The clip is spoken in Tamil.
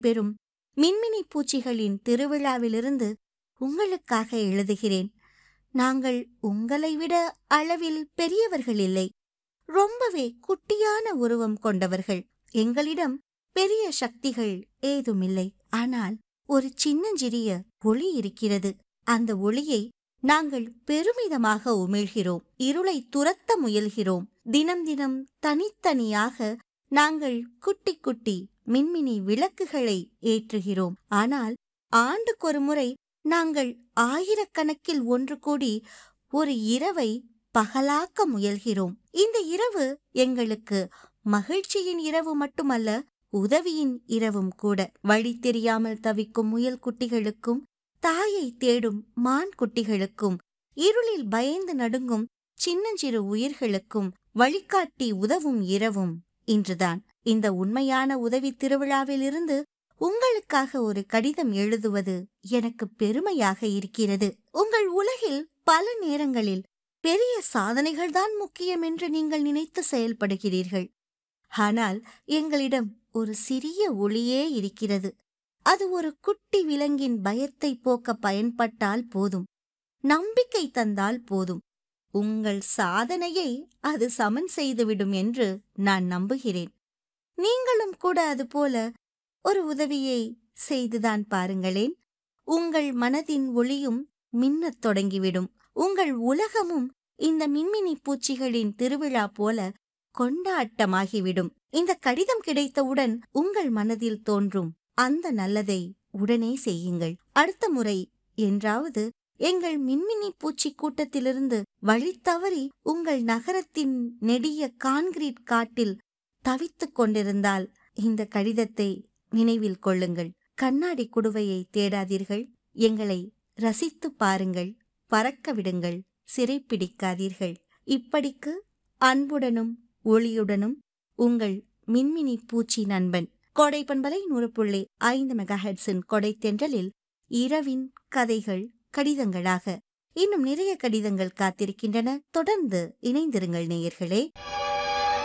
பெறும் மின்மினி பூச்சிகளின் திருவிழாவிலிருந்து உங்களுக்காக எழுதுகிறேன் நாங்கள் உங்களை விட அளவில் பெரியவர்கள் இல்லை ரொம்பவே குட்டியான உருவம் கொண்டவர்கள் எங்களிடம் பெரிய சக்திகள் ஏதுமில்லை ஆனால் ஒரு சின்னஞ்சிறிய ஒளி இருக்கிறது அந்த ஒளியை நாங்கள் பெருமிதமாக உமிழ்கிறோம் இருளை துரத்த முயல்கிறோம் தினம் தினம் தனித்தனியாக நாங்கள் குட்டி குட்டி மின்மினி விளக்குகளை ஏற்றுகிறோம் ஆனால் ஆண்டுக்கொரு முறை நாங்கள் ஆயிரக்கணக்கில் ஒன்று கூடி ஒரு இரவை பகலாக்க முயல்கிறோம் இந்த இரவு எங்களுக்கு மகிழ்ச்சியின் இரவு மட்டுமல்ல உதவியின் இரவும் கூட வழி தெரியாமல் தவிக்கும் முயல் குட்டிகளுக்கும் தாயை தேடும் மான் குட்டிகளுக்கும் இருளில் பயந்து நடுங்கும் சின்னஞ்சிறு உயிர்களுக்கும் வழிகாட்டி உதவும் இரவும் இன்றுதான் இந்த உண்மையான உதவி திருவிழாவிலிருந்து உங்களுக்காக ஒரு கடிதம் எழுதுவது எனக்கு பெருமையாக இருக்கிறது உங்கள் உலகில் பல நேரங்களில் பெரிய சாதனைகள்தான் முக்கியம் என்று நீங்கள் நினைத்து செயல்படுகிறீர்கள் ஆனால் எங்களிடம் ஒரு சிறிய ஒளியே இருக்கிறது அது ஒரு குட்டி விலங்கின் பயத்தை போக்க பயன்பட்டால் போதும் நம்பிக்கை தந்தால் போதும் உங்கள் சாதனையை அது சமன் செய்துவிடும் என்று நான் நம்புகிறேன் நீங்களும் கூட அதுபோல ஒரு உதவியை செய்துதான் பாருங்களேன் உங்கள் மனதின் ஒளியும் மின்னத் தொடங்கிவிடும் உங்கள் உலகமும் இந்த மின்மினி பூச்சிகளின் திருவிழா போல கொண்டாட்டமாகிவிடும் இந்த கடிதம் கிடைத்தவுடன் உங்கள் மனதில் தோன்றும் அந்த நல்லதை உடனே செய்யுங்கள் அடுத்த முறை என்றாவது எங்கள் மின்மினி பூச்சி கூட்டத்திலிருந்து வழி தவறி உங்கள் நகரத்தின் நெடிய கான்கிரீட் காட்டில் தவித்துக் கொண்டிருந்தால் இந்த கடிதத்தை நினைவில் கொள்ளுங்கள் கண்ணாடி குடுவையை தேடாதீர்கள் எங்களை ரசித்து பாருங்கள் பறக்க விடுங்கள் சிறைப்பிடிக்காதீர்கள் இப்படிக்கு அன்புடனும் ஒளியுடனும் உங்கள் மின்மினி பூச்சி நண்பன் கோடை பண்பலை நூறு புள்ளி ஐந்து மெகாஹெட்ஸின் கொடை தென்றலில் இரவின் கதைகள் கடிதங்களாக இன்னும் நிறைய கடிதங்கள் காத்திருக்கின்றன தொடர்ந்து இணைந்திருங்கள் நேயர்களே